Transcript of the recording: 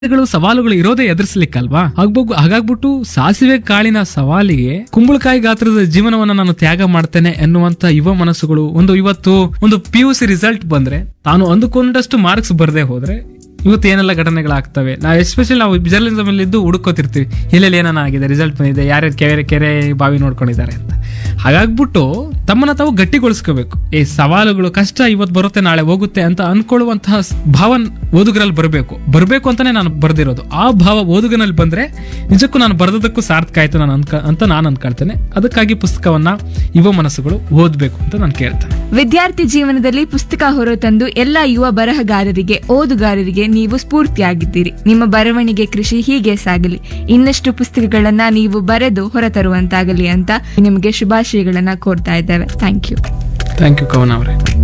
ಗಳು ಸವಾಲುಗಳು ಇರೋದೇ ಎದುರಿಸ್ಲಿಕ್ಕಲ್ವಾ ಹಾಗ್ಬೋಗು ಹಾಗಾಗ್ಬಿಟ್ಟು ಸಾಸಿವೆ ಕಾಳಿನ ಸವಾಲಿಗೆ ಕುಂಬಳಕಾಯಿ ಗಾತ್ರದ ಜೀವನವನ್ನ ನಾನು ತ್ಯಾಗ ಮಾಡ್ತೇನೆ ಎನ್ನುವಂತ ಯುವ ಮನಸ್ಸುಗಳು ಒಂದು ಇವತ್ತು ಒಂದು ಪಿ ಯು ಸಿ ರಿಸಲ್ಟ್ ಬಂದ್ರೆ ತಾನು ಅಂದುಕೊಂಡಷ್ಟು ಮಾರ್ಕ್ಸ್ ಬರದೆ ಹೋದ್ರೆ ಇವತ್ತು ಏನೆಲ್ಲ ಘಟನೆಗಳಾಗ್ತವೆ ನಾವು ಎಸ್ಪೆಷಲಿ ನಾವು ಜರ್ನಲಿಸಮ್ ಅಲ್ಲಿ ಇದ್ದು ಹುಡುಕೋತಿರ್ತೀವಿ ಎಲ್ಲೆಲ್ಲಿ ಏನಾನ ಆಗಿದೆ ರಿಸಲ್ಟ್ ಬಂದಿದೆ ಯಾರ್ಯಾರು ಕೆರೆ ಕೆರೆ ಬಾವಿ ನೋಡ್ಕೊಂಡಿದ್ದಾರೆ ಅಂತ ಹಾಗಾಗ್ಬಿಟ್ಟು ತಮ್ಮನ್ನ ತಾವು ಗಟ್ಟಿಗೊಳಿಸ್ಕೋಬೇಕು ಈ ಸವಾಲುಗಳು ಕಷ್ಟ ಇವತ್ತು ಬರುತ್ತೆ ನಾಳೆ ಹೋಗುತ್ತೆ ಅಂತ ಅನ್ಕೊಳ್ಳುವಂತಹ ಸ್- ಭಾವ ಓದುಗರಲ್ಲಿ ಬರಬೇಕು ಬರಬೇಕು ಅಂತಾನೆ ನಾನು ಬರ್ದಿರೋದು ಆ ಭಾವ ಓದುಗನಲ್ಲಿ ಬಂದ್ರೆ ನಿಜಕ್ಕೂ ನಾನು ಬರೆದಕ್ಕೂ ಸಾರ್ಥಕ ಆಯ್ತು ನಾನು ಅನ್ಕ ಅಂತ ನಾನು ಅನ್ಕೊಳ್ತೇನೆ ಅದಕ್ಕಾಗಿ ಪುಸ್ತಕವನ್ನ ಯುವ ಮನಸ್ಸುಗಳು ಓದ್ಬೇಕು ಅಂತ ನಾನು ಕೇಳ್ತೇನೆ ವಿದ್ಯಾರ್ಥಿ ಜೀವನದಲ್ಲಿ ಪುಸ್ತಕ ಹೊರತಂದು ಎಲ್ಲ ಯುವ ಬರಹಗಾರರಿಗೆ ಓದುಗಾರರಿಗೆ ನೀವು ಸ್ಫೂರ್ತಿಯಾಗಿದ್ದೀರಿ ನಿಮ್ಮ ಬರವಣಿಗೆ ಕೃಷಿ ಹೀಗೆ ಸಾಗಲಿ ಇನ್ನಷ್ಟು ಪುಸ್ತಕಗಳನ್ನ ನೀವು ಬರೆದು ಹೊರತರುವಂತಾಗಲಿ ಅಂತ ನಿಮಗೆ ಶುಭಾಶಯಗಳನ್ನ ಕೋರ್ತಾ ಇದ್ದೇವೆ ಥ್ಯಾಂಕ್ ಯು ಥ್ಯಾಂಕ್ ಯು ಕವನ ಅವರೇ